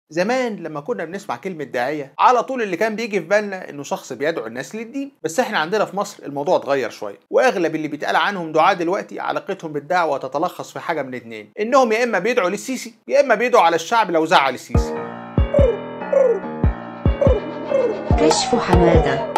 زمان لما كنا بنسمع كلمة داعية على طول اللي كان بيجي في بالنا انه شخص بيدعو الناس للدين بس احنا عندنا في مصر الموضوع اتغير شوية واغلب اللي بيتقال عنهم دعاة دلوقتي علاقتهم بالدعوة تتلخص في حاجة من اتنين انهم يا اما بيدعوا للسيسي يا اما بيدعوا على الشعب لو زعل السيسي كشف حمادة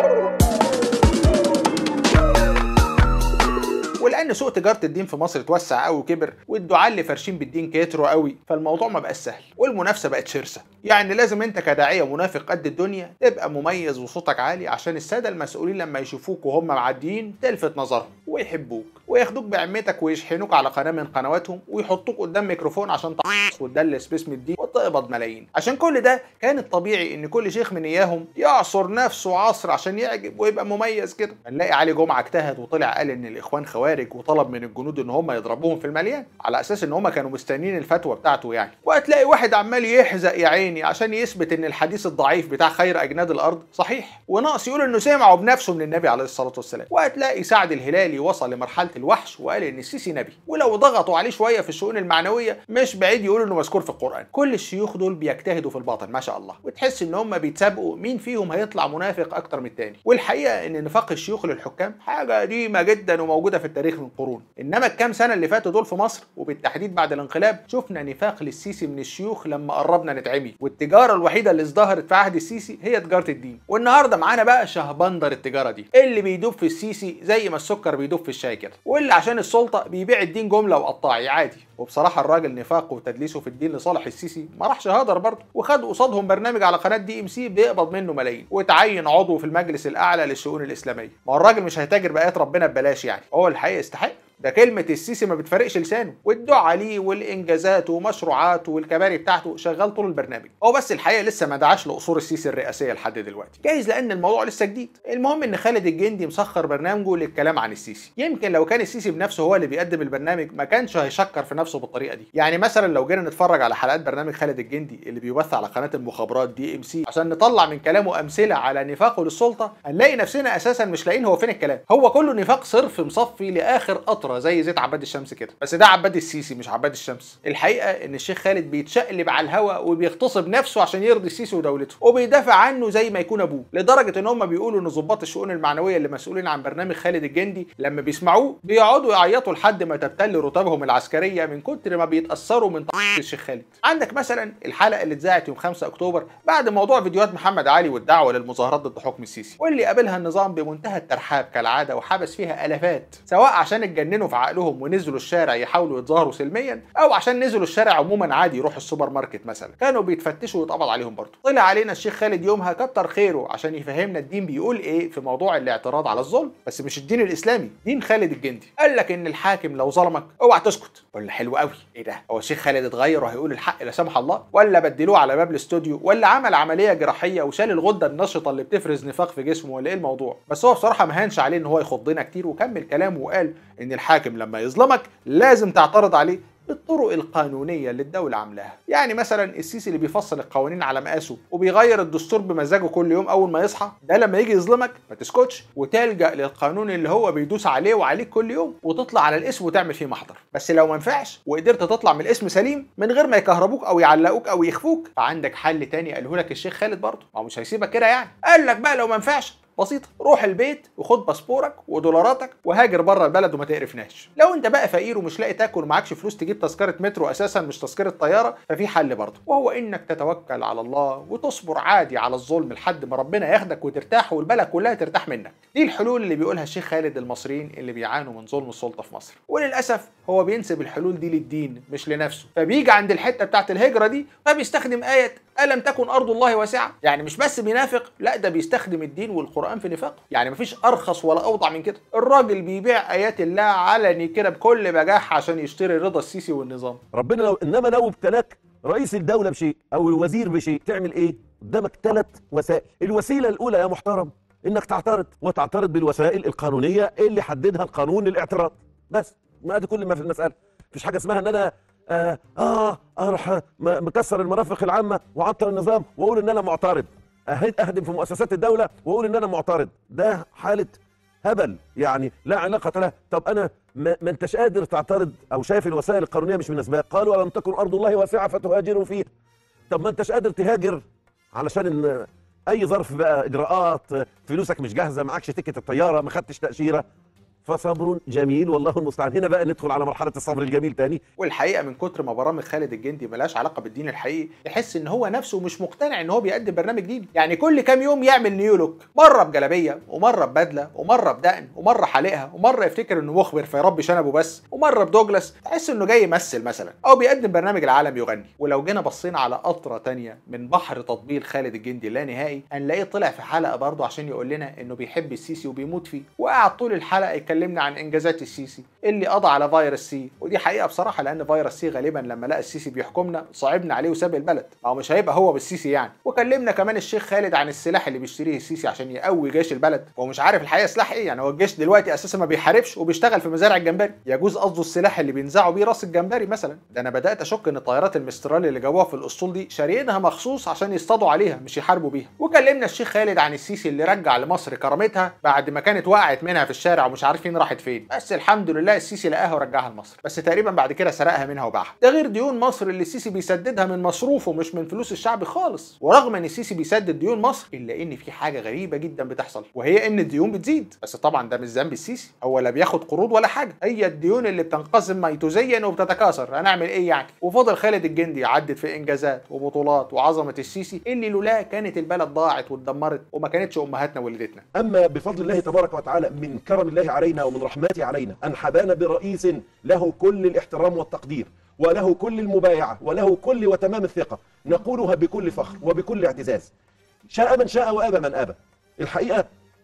ولان سوق تجاره الدين في مصر اتوسع قوي وكبر والدعاة اللي فارشين بالدين كتروا قوي فالموضوع ما بقاش سهل والمنافسه بقت شرسه يعني لازم انت كداعيه منافق قد الدنيا تبقى مميز وصوتك عالي عشان الساده المسؤولين لما يشوفوك وهم معديين تلفت نظرهم ويحبوك وياخدوك بعمتك ويشحنوك على قناه من قنواتهم ويحطوك قدام ميكروفون عشان تقص وتدلس باسم الدين وتقبض ملايين عشان كل ده كان الطبيعي ان كل شيخ من اياهم يعصر نفسه عصر عشان يعجب ويبقى مميز كده نلاقي علي جمعه اجتهد وطلع قال ان الاخوان خوارج وطلب من الجنود ان هم يضربوهم في المليان على اساس ان هم كانوا مستنيين الفتوى بتاعته يعني وهتلاقي واحد عمال يحزق يا عيني عشان يثبت ان الحديث الضعيف بتاع خير اجناد الارض صحيح وناقص يقول انه سمعه بنفسه من النبي عليه الصلاه والسلام وهتلاقي سعد الهلالي وصل لمرحله الوحش وقال ان السيسي نبي ولو ضغطوا عليه شويه في الشؤون المعنويه مش بعيد يقول انه مذكور في القران كل الشيوخ دول بيجتهدوا في الباطن ما شاء الله وتحس ان هم بيتسابقوا مين فيهم هيطلع منافق اكتر من التاني والحقيقه ان نفاق الشيوخ للحكام حاجه قديمه جدا وموجوده في التاريخ من قرون انما الكام سنه اللي فاتوا دول في مصر وبالتحديد بعد الانقلاب شفنا نفاق للسيسي من الشيوخ لما قربنا نتعمي والتجاره الوحيده اللي ازدهرت في عهد السيسي هي تجاره الدين والنهارده معانا بقى شهبندر التجاره دي اللي بيدوب في السيسي زي ما السكر بيدوب في الشاي كده واللي عشان السلطه بيبيع الدين جمله وقطاعي عادي وبصراحه الراجل نفاقه وتدليسه في الدين لصالح السيسي ما راحش هدر برضه وخد قصادهم برنامج على قناه دي ام سي بيقبض منه ملايين وتعين عضو في المجلس الاعلى للشؤون الاسلاميه ما هو الراجل مش هيتاجر بايات ربنا ببلاش يعني هو الحقيقه يستحق ده كلمة السيسي ما بتفرقش لسانه والدعاء ليه والإنجازات ومشروعاته والكباري بتاعته شغال طول البرنامج هو بس الحقيقة لسه ما دعاش لقصور السيسي الرئاسية لحد دلوقتي جايز لأن الموضوع لسه جديد المهم إن خالد الجندي مسخر برنامجه للكلام عن السيسي يمكن لو كان السيسي بنفسه هو اللي بيقدم البرنامج ما كانش هيشكر في نفسه بالطريقة دي يعني مثلا لو جينا نتفرج على حلقات برنامج خالد الجندي اللي بيبث على قناة المخابرات دي ام سي عشان نطلع من كلامه أمثلة على نفاقه للسلطة هنلاقي نفسنا أساسا مش لاقيين هو فين الكلام هو كله نفاق صرف مصفي لآخر قطرة زي زيت عباد الشمس كده بس ده عباد السيسي مش عباد الشمس الحقيقه ان الشيخ خالد بيتشقلب على الهوا وبيغتصب نفسه عشان يرضي السيسي ودولته وبيدافع عنه زي ما يكون ابوه لدرجه ان هم بيقولوا ان ضباط الشؤون المعنويه اللي مسؤولين عن برنامج خالد الجندي لما بيسمعوه بيقعدوا يعيطوا لحد ما تبتل رتبهم العسكريه من كتر ما بيتاثروا من الشيخ خالد عندك مثلا الحلقه اللي اتذاعت يوم 5 اكتوبر بعد موضوع فيديوهات محمد علي والدعوه للمظاهرات ضد حكم السيسي واللي قابلها النظام بمنتهى الترحاب كالعاده وحبس فيها الافات سواء عشان اتجننوا في عقلهم ونزلوا الشارع يحاولوا يتظاهروا سلميا او عشان نزلوا الشارع عموما عادي يروحوا السوبر ماركت مثلا كانوا بيتفتشوا ويتقبض عليهم برضه طلع علينا الشيخ خالد يومها كتر خيره عشان يفهمنا الدين بيقول ايه في موضوع الاعتراض على الظلم بس مش الدين الاسلامي دين خالد الجندي قال لك ان الحاكم لو ظلمك اوعى تسكت ولا حلو قوي ايه ده هو الشيخ خالد اتغير وهيقول الحق لا سمح الله ولا بدلوه على باب الاستوديو ولا عمل عمليه جراحيه وشال الغده النشطه اللي بتفرز نفاق في جسمه ولا ايه الموضوع بس هو بصراحه ما هانش عليه ان هو يخضنا كتير وكمل كلامه وقال ان الحاكم لما يظلمك لازم تعترض عليه بالطرق القانونية اللي الدولة عاملاها يعني مثلا السيسي اللي بيفصل القوانين على مقاسه وبيغير الدستور بمزاجه كل يوم أول ما يصحى ده لما يجي يظلمك ما تسكتش وتلجأ للقانون اللي هو بيدوس عليه وعليك كل يوم وتطلع على الاسم وتعمل فيه محضر بس لو ما ينفعش وقدرت تطلع من الاسم سليم من غير ما يكهربوك أو يعلقوك أو يخفوك فعندك حل تاني قاله لك الشيخ خالد برضه ما هو مش هيسيبك كده يعني قال لك بقى لو ما ينفعش بسيطة روح البيت وخد باسبورك ودولاراتك وهاجر بره البلد وما تقرفناش لو انت بقى فقير ومش لاقي تاكل ومعكش فلوس تجيب تذكرة مترو اساسا مش تذكرة طيارة ففي حل برضه وهو انك تتوكل على الله وتصبر عادي على الظلم لحد ما ربنا ياخدك وترتاح والبلد كلها ترتاح منك دي الحلول اللي بيقولها الشيخ خالد المصريين اللي بيعانوا من ظلم السلطة في مصر وللاسف هو بينسب الحلول دي للدين مش لنفسه فبيجي عند الحتة بتاعت الهجرة دي فبيستخدم آية ألم تكن أرض الله واسعة يعني مش بس بينافق لا ده بيستخدم الدين والقرآن في نفاقه يعني مفيش أرخص ولا أوضع من كده الراجل بيبيع آيات الله علني كده بكل بجاح عشان يشتري رضا السيسي والنظام ربنا لو انما لو ابتلاك رئيس الدوله بشيء او الوزير بشيء تعمل ايه قدامك ثلاث وسائل الوسيله الاولى يا محترم انك تعترض وتعترض بالوسائل القانونيه اللي حددها القانون للاعتراض بس ما دي كل ما في المساله مفيش حاجه اسمها ان انا آه, اه اروح م- مكسر المرافق العامه وعطل النظام واقول ان انا معترض أهد- اهدم في مؤسسات الدوله واقول ان انا معترض ده حاله هبل يعني لا علاقه له طب انا ما, ما انتش قادر تعترض او شايف الوسائل القانونيه مش مناسبه قالوا ولم تكن ارض الله واسعه فتهاجروا فيها طب ما انتش قادر تهاجر علشان ان اي ظرف بقى اجراءات فلوسك مش جاهزه معكش تيكت الطياره ما خدتش تاشيره فصبر جميل والله المستعان هنا بقى ندخل على مرحله الصبر الجميل تاني والحقيقه من كتر ما برامج خالد الجندي ملهاش علاقه بالدين الحقيقي يحس ان هو نفسه مش مقتنع ان هو بيقدم برنامج ديني يعني كل كام يوم يعمل نيو لوك مره بجلابيه ومره ببدله ومره بدقن ومره حالقها ومره يفتكر انه مخبر فيربي شنبه بس ومره بدوجلاس تحس انه جاي يمثل مثلا او بيقدم برنامج العالم يغني ولو جينا بصينا على قطره تانية من بحر تطبيل خالد الجندي اللا نهائي هنلاقيه طلع في حلقه برضه عشان يقول لنا انه بيحب السيسي وبيموت فيه وقعد طول الحلقه يكلمنا عن انجازات السيسي اللي قضى على فيروس سي ودي حقيقه بصراحه لان فيروس سي غالبا لما لقى السيسي بيحكمنا صعبنا عليه وساب البلد او مش هيبقى هو بالسيسي يعني وكلمنا كمان الشيخ خالد عن السلاح اللي بيشتريه السيسي عشان يقوي جيش البلد هو مش عارف الحقيقه سلاح ايه يعني هو الجيش دلوقتي اساسا ما بيحاربش وبيشتغل في مزارع الجمبري يجوز قصده السلاح اللي بينزعوا بيه راس الجمبري مثلا ده انا بدات اشك ان الطيارات المسترال اللي جابوها في الاسطول دي شاريينها مخصوص عشان يصطادوا عليها مش يحاربوا بيها وكلمنا الشيخ خالد عن السيسي اللي رجع لمصر كرامتها بعد ما كانت وقعت منها في الشارع ومش عارفين راحت فين بس الحمد لله السيسي لقاها ورجعها لمصر بس تقريبا بعد كده سرقها منها وباعها ده غير ديون مصر اللي السيسي بيسددها من مصروفه مش من فلوس الشعب خالص ورغم ان السيسي بيسدد ديون مصر الا ان في حاجه غريبه جدا بتحصل وهي ان الديون بتزيد بس طبعا ده مش ذنب السيسي هو لا بياخد قروض ولا حاجه هي الديون اللي بتنقسم ميتوزيا وبتتكاثر هنعمل ايه يعني وفضل خالد الجندي يعدد في انجازات وبطولات وعظمه السيسي اللي لولا كانت البلد ضاعت واتدمرت وما كانتش امهاتنا ولدتنا اما بفضل الله تبارك وتعالى من كرم الله علينا ومن رحمته علينا ان حبانا برئيس له كل الاحترام والتقدير وله كل المبايعه وله كل وتمام الثقه نقولها بكل فخر وبكل اعتزاز شاء من شاء وابى من ابى الحقيقه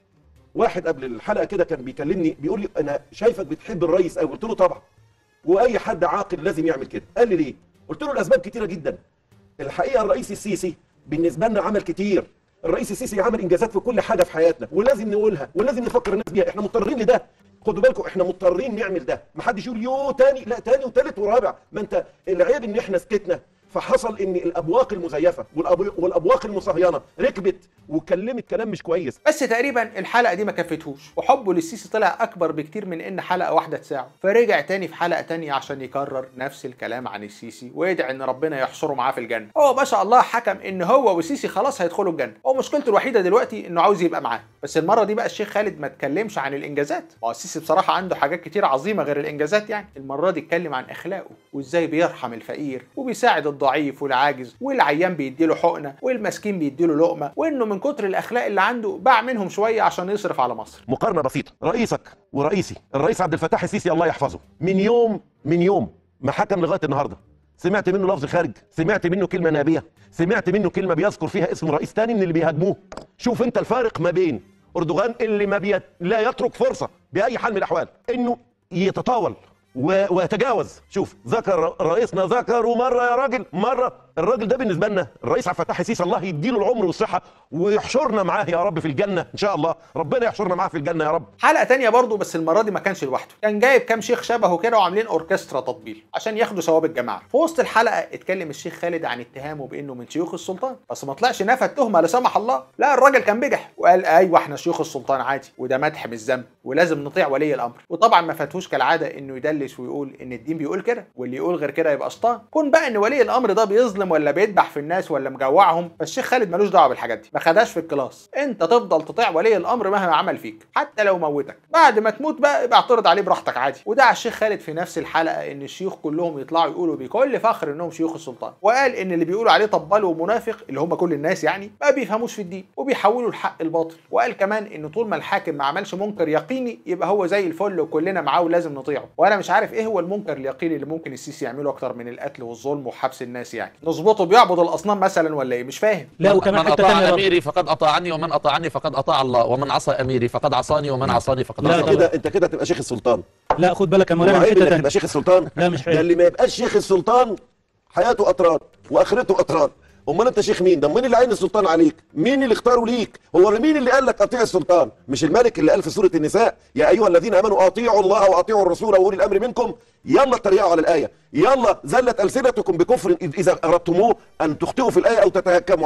واحد قبل الحلقه كده كان بيكلمني بيقول لي انا شايفك بتحب الرئيس قوي قلت له طبعا واي حد عاقل لازم يعمل كده قال لي ليه قلت له الاسباب كتيره جدا الحقيقه الرئيس السيسي بالنسبه لنا عمل كتير الرئيس السيسي عمل انجازات في كل حاجه في حياتنا ولازم نقولها ولازم نفكر الناس بيها احنا مضطرين لده خدوا بالكم احنا مضطرين نعمل ده محدش يقول يو تاني لا تاني وتالت ورابع ما انت العيب ان احنا سكتنا فحصل ان الابواق المزيفه والأب- والابواق المصهينه ركبت وكلمت كلام مش كويس بس تقريبا الحلقه دي ما كفتهوش وحبه للسيسي طلع اكبر بكتير من ان حلقه واحده تساعه فرجع تاني في حلقه تانية عشان يكرر نفس الكلام عن السيسي ويدعي ان ربنا يحشره معاه في الجنه هو ما شاء الله حكم ان هو والسيسي خلاص هيدخلوا الجنه هو مشكلته الوحيده دلوقتي انه عاوز يبقى معاه بس المره دي بقى الشيخ خالد ما اتكلمش عن الانجازات ما هو السيسي بصراحه عنده حاجات كتير عظيمه غير الانجازات يعني المره دي اتكلم عن اخلاقه وازاي بيرحم الفقير وبيساعد الضعيف والعاجز والعيان بيديله حقنه والمسكين بيديله لقمه وانه من كتر الاخلاق اللي عنده باع منهم شويه عشان يصرف على مصر مقارنه بسيطه رئيسك ورئيسي الرئيس عبد الفتاح السيسي الله يحفظه من يوم من يوم ما حكم لغايه النهارده سمعت منه لفظ خارج سمعت منه كلمه نابيه سمعت منه كلمه بيذكر فيها اسم رئيس تاني من اللي بيهاجموه شوف انت الفارق ما بين اردوغان اللي ما بيت... لا يترك فرصه باي حال من الاحوال انه يتطاول و... ويتجاوز شوف ذكر رئيسنا ذكره مره يا راجل مره الراجل ده بالنسبه لنا الرئيس عبد الفتاح السيسي الله يديله العمر والصحه ويحشرنا معاه يا رب في الجنه ان شاء الله ربنا يحشرنا معاه في الجنه يا رب حلقه تانية برضه بس المره دي ما كانش لوحده كان جايب كام شيخ شبهه كده وعاملين اوركسترا تطبيل عشان ياخدوا ثواب الجماعه في وسط الحلقه اتكلم الشيخ خالد عن اتهامه بانه من شيوخ السلطان بس ما طلعش نفى التهمه لا سمح الله لا الراجل كان بجح وقال ايوه احنا شيوخ السلطان عادي وده مدح مش ذنب ولازم نطيع ولي الامر وطبعا ما فاتهوش كالعاده انه يدلس ويقول ان الدين بيقول كده واللي يقول غير كده يبقى شيطان كون بقى ان ولي الامر ده بيظلم ولا بيذبح في الناس ولا مجوعهم فالشيخ خالد ملوش دعوه بالحاجات دي ما خدهاش في الكلاس انت تفضل تطيع ولي الامر مهما عمل فيك حتى لو موتك بعد ما تموت بقى ابقى اعترض عليه براحتك عادي ودعا الشيخ خالد في نفس الحلقه ان الشيوخ كلهم يطلعوا يقولوا بكل فخر انهم شيوخ السلطان وقال ان اللي بيقولوا عليه طبال ومنافق اللي هم كل الناس يعني ما بيفهموش في الدين وبيحولوا الحق الباطل وقال كمان ان طول ما الحاكم ما عملش منكر يقيني يبقى هو زي الفل وكلنا معاه ولازم نطيعه وانا مش عارف ايه هو المنكر اليقيني اللي ممكن السيسي يعمله اكتر من القتل والظلم وحبس الناس يعني نظبطه بيعبد الاصنام مثلا ولا ايه مش فاهم لا من- وكمان من حته اطاع ثانيه برضه. اميري فقد اطاعني ومن اطاعني فقد اطاع الله ومن عصى اميري فقد عصاني ومن عصاني فقد لا عصى انت طبعا. الله كده انت كده تبقى شيخ السلطان لا خد بالك يا مولانا وعيب حته انك ثانيه تبقى شيخ السلطان لا مش ده عيب اللي ما يبقاش شيخ السلطان حياته اطراد واخرته اطراد امال انت شيخ مين ده مين اللي عين السلطان عليك مين اللي اختاره ليك هو مين اللي قال لك اطيع السلطان مش الملك اللي قال في سوره النساء يا ايها الذين امنوا اطيعوا الله واطيعوا الرسول واولي الامر منكم يلا اتريقوا على الايه يلا زلت السنتكم بكفر إذ- اذا اردتموه ان تخطئوا في الايه او تتهكموا عليه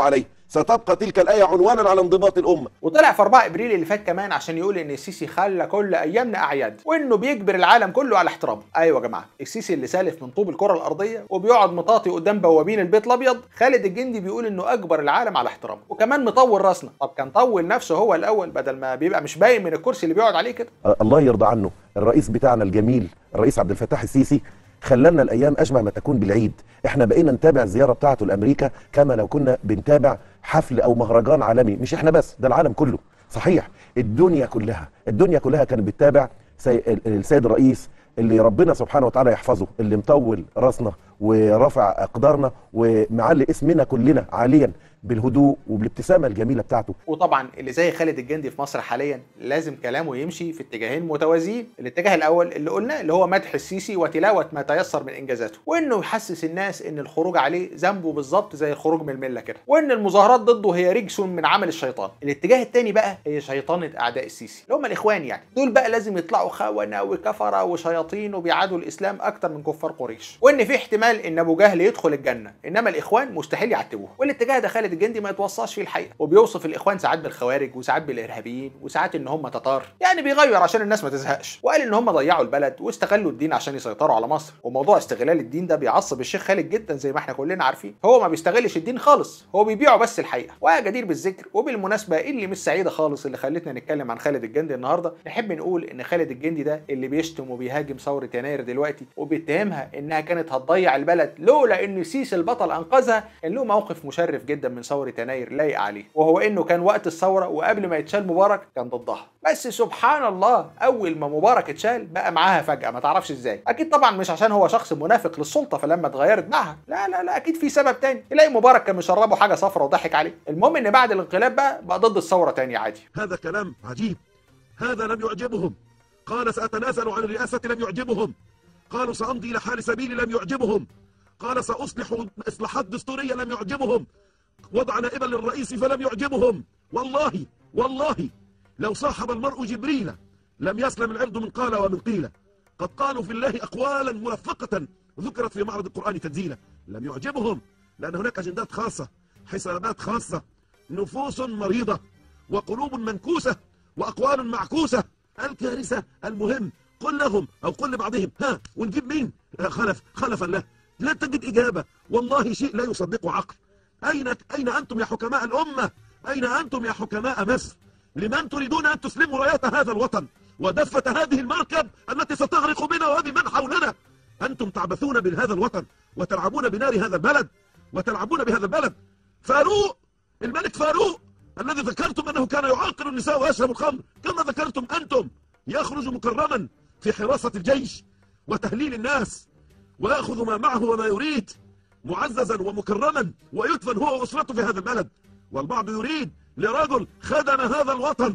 ستبقى تلك الايه عنوانا على انضباط الامه وطلع في 4 ابريل اللي فات كمان عشان يقول ان السيسي خلى كل ايامنا اعياد وانه بيجبر العالم كله على احترامه ايوه يا جماعه السيسي اللي سالف من طوب الكره الارضيه وبيقعد مطاطي قدام بوابين البيت الابيض خالد الجندي بيقول انه اجبر العالم على احترامه وكمان مطول راسنا طب كان طول نفسه هو الاول بدل ما بيبقى مش باين من الكرسي اللي بيقعد عليه كده آه، الله يرضى عنه الرئيس بتاعنا الجميل الرئيس عبد الفتاح السيسي خلالنا الايام اشبه ما تكون بالعيد احنا بقينا نتابع الزياره بتاعته لامريكا كما لو كنا بنتابع حفل او مهرجان عالمي مش احنا بس ده العالم كله صحيح الدنيا كلها الدنيا كلها كانت بتتابع سي... السيد الرئيس اللي ربنا سبحانه وتعالى يحفظه اللي مطول راسنا ورافع اقدارنا ومعلي اسمنا كلنا عاليا بالهدوء وبالابتسامه الجميله بتاعته وطبعا اللي زي خالد الجندي في مصر حاليا لازم كلامه يمشي في اتجاهين متوازيين الاتجاه الاول اللي قلناه اللي هو مدح السيسي وتلاوه ما تيسر من انجازاته وانه يحسس الناس ان الخروج عليه ذنبه بالظبط زي الخروج من المله كده وان المظاهرات ضده هي رجس من عمل الشيطان الاتجاه الثاني بقى هي شيطنه اعداء السيسي اللي هم الاخوان يعني دول بقى لازم يطلعوا خونه وكفره وشياطين وبيعادوا الاسلام اكتر من كفار قريش وان في احتمال ان ابو جهل يدخل الجنه انما الاخوان مستحيل يعتبوه والاتجاه ده خالد الجندي ما يتوصاش فيه الحقيقه وبيوصف الاخوان ساعات بالخوارج وساعات بالارهابيين وساعات ان هم تتار يعني بيغير عشان الناس ما تزهقش وقال ان هم ضيعوا البلد واستغلوا الدين عشان يسيطروا على مصر وموضوع استغلال الدين ده بيعصب الشيخ خالد جدا زي ما احنا كلنا عارفين هو ما بيستغلش الدين خالص هو بيبيعه بس الحقيقه وجدير بالذكر وبالمناسبه اللي مش سعيده خالص اللي خلتنا نتكلم عن خالد الجندي النهارده نحب نقول ان خالد الجندي ده اللي بيشتم وبيهاجم ثوره يناير دلوقتي وبيتهمها انها كانت هتضيع البلد لولا ان سيسي البطل انقذها كان له موقف مشرف جدا من ثوره يناير لايق عليه وهو انه كان وقت الثوره وقبل ما يتشال مبارك كان ضدها بس سبحان الله اول ما مبارك اتشال بقى معاها فجاه ما تعرفش ازاي اكيد طبعا مش عشان هو شخص منافق للسلطه فلما اتغيرت معها لا لا لا اكيد في سبب تاني تلاقي مبارك كان مشربه حاجه صفرا وضحك عليه المهم ان بعد الانقلاب بقى بقى ضد الثوره تاني عادي هذا كلام عجيب هذا لم يعجبهم قال سأتنازل عن الرئاسة لم يعجبهم قالوا سأمضي إلى حال سبيلي لم يعجبهم قال سأصلح إصلاحات دستورية لم يعجبهم وضع نائبا للرئيس فلم يعجبهم والله والله لو صاحب المرء جبريل لم يسلم العرض من قال ومن قيل قد قالوا في الله أقوالا ملفقة ذكرت في معرض القرآن تنزيلا لم يعجبهم لأن هناك أجندات خاصة حسابات خاصة نفوس مريضة وقلوب منكوسة وأقوال معكوسة الكارثة المهم قل لهم أو قل لبعضهم ها ونجيب مين آه، خلف خلفا له لا تجد إجابة والله شيء لا يصدقه عقل أين أين أنتم يا حكماء الأمة أين أنتم يا حكماء مصر لمن تريدون أن تسلموا رايات هذا الوطن ودفة هذه المركب التي ستغرق بنا وبمن حولنا أنتم تعبثون بهذا الوطن وتلعبون بنار هذا البلد وتلعبون بهذا البلد فاروق الملك فاروق الذي ذكرتم أنه كان يعاقل النساء ويشرب الخمر كما ذكرتم أنتم يخرج مكرما في حراسة الجيش وتهليل الناس ويأخذ ما معه وما يريد معززا ومكرما ويدفن هو وأسرته في هذا البلد والبعض يريد لرجل خدم هذا الوطن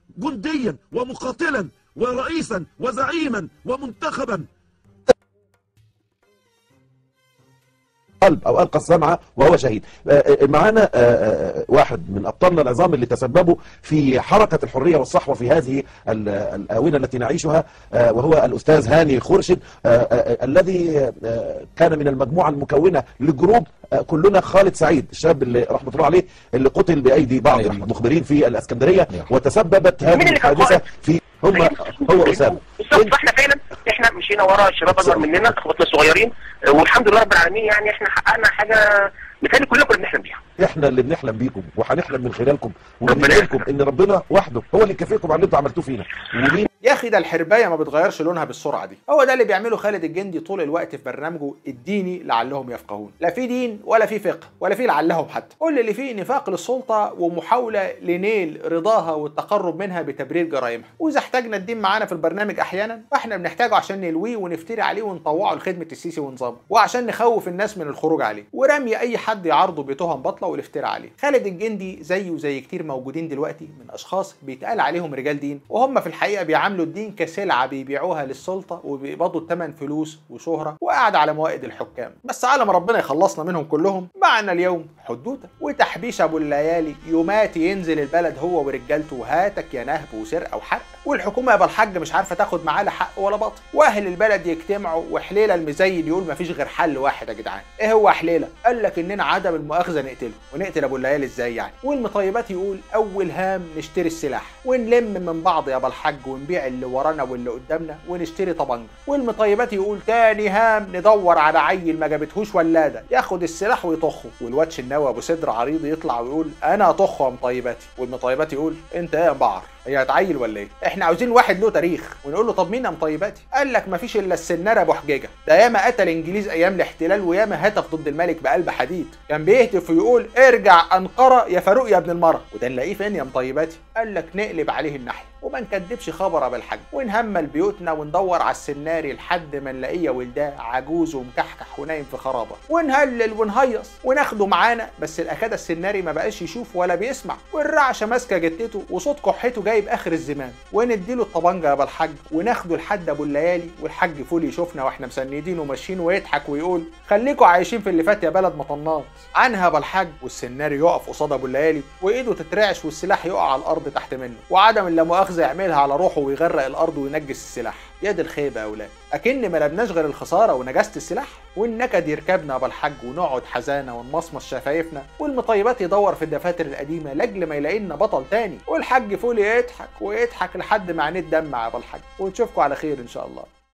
جنديا ومقاتلا ورئيسا وزعيما ومنتخبا قلب او القى السمع وهو شهيد آه، آه، معانا آه، آه، واحد من ابطالنا العظام اللي تسببوا في حركه الحريه والصحوه في هذه ال- الاونه التي نعيشها آه، وهو الاستاذ هاني خورشد آه، آه، الذي آه، كان من المجموعه المكونه لجروب آه، كلنا خالد سعيد الشاب اللي رحمه الله عليه اللي قتل بايدي بعض أيوة. المخبرين في الاسكندريه أيوة. وتسببت هذه مين اللي كان الحادثه قائد؟ في هم هو اسامه بالظبط فاحنا فعلا احنا مشينا ورا الشباب اكبر مننا اخواتنا الصغيرين آه، والحمد لله رب العالمين يعني احنا حققنا حاجه مثالي كلنا كنا بنحلم بيها احنا اللي بنحلم بيكم وهنحلم من خلالكم ربنا وبنقول لكم ان ربنا وحده هو اللي يكفيكم على اللي انتوا عملتوه فينا ومين يا اخي ده الحربايه ما بتغيرش لونها بالسرعه دي هو ده اللي بيعمله خالد الجندي طول الوقت في برنامجه الديني لعلهم يفقهون لا في دين ولا في فقه ولا في لعلهم حتى كل اللي فيه نفاق للسلطه ومحاوله لنيل رضاها والتقرب منها بتبرير جرائمها واذا احتاجنا الدين معانا في البرنامج احيانا فاحنا بنحتاجه عشان نلويه ونفتري عليه ونطوعه لخدمه السيسي ونظامه وعشان نخوف الناس من الخروج عليه ورمي اي حد يعارضه بتهم باطله والافتراء عليه خالد الجندي زيه وزي كتير موجودين دلوقتي من اشخاص بيتقال عليهم رجال دين وهم في الحقيقه بيعاملوا الدين كسلعه بيبيعوها للسلطه وبيقبضوا الثمن فلوس وشهره وقاعد على موائد الحكام بس عالم ربنا يخلصنا منهم كلهم معنا اليوم حدوته وتحبيش ابو الليالي يوماتي ينزل البلد هو ورجالته وهاتك يا نهب وسرقه وحرق والحكومه يا الحاج مش عارفه تاخد معاه لا حق ولا باطل واهل البلد يجتمعوا وحليله المزين يقول مفيش غير حل واحد يا جدعان ايه هو حليله قال لك اننا عدم المؤاخذه نقتله ونقتل ابو الليالي ازاي يعني والمطيبات يقول اول هام نشتري السلاح ونلم من بعض يا الحاج ونبيع اللي ورانا واللي قدامنا ونشتري طبنجه والمطيبات يقول تاني هام ندور على عيل ما جابتهوش ولاده ياخد السلاح ويطخه والواد النووي ابو صدر عريض يطلع ويقول انا اطخه يا مطيباتي والمطيبات يقول انت ايه يا بعر هي هتعيل ولا ايه؟ احنا عاوزين واحد له تاريخ ونقول له طب مين يا مطيباتي؟ قال لك مفيش الا السناره ابو حجيجه ده ياما قتل انجليز ايام الاحتلال وياما هتف ضد الملك بقلب حديد كان بيهتف ويقول ارجع انقره يا فاروق يا ابن المره وده نلاقيه فين يا مطيباتي؟ قال لك نقلب عليه الناحيه وما نكدبش خبر ابو الحاج ونهمل بيوتنا وندور على السناري لحد ما نلاقيه يا ولداه عجوز ومكحكح ونايم في خرابه ونهلل ونهيص وناخده معانا بس الاكاد السناري ما بقاش يشوف ولا بيسمع والرعشه ماسكه جتته وصوت كحته جايب اخر الزمان ونديله الطبنجه يا ابو الحاج وناخده لحد ابو الليالي والحاج فول يشوفنا واحنا مسندين وماشيين ويضحك ويقول خليكوا عايشين في اللي فات يا بلد مطنات عنها يا ابو الحاج والسناري يقف قصاد ابو الليالي وايده تترعش والسلاح يقع على الارض تحت منه وعدم اللامؤاخذه يعملها على روحه ويغرق الارض وينجس السلاح يا دي الخيبه يا اولاد اكن ما لبناش غير الخساره ونجاسه السلاح والنكد يركبنا يا ابو الحاج ونقعد حزانه ونمصمص شفايفنا والمطيبات يدور في الدفاتر القديمه لاجل ما يلاقي لنا بطل تاني والحاج فولي يضحك ويضحك لحد ما عينيه تدمع يا ابو الحاج ونشوفكم على خير ان شاء الله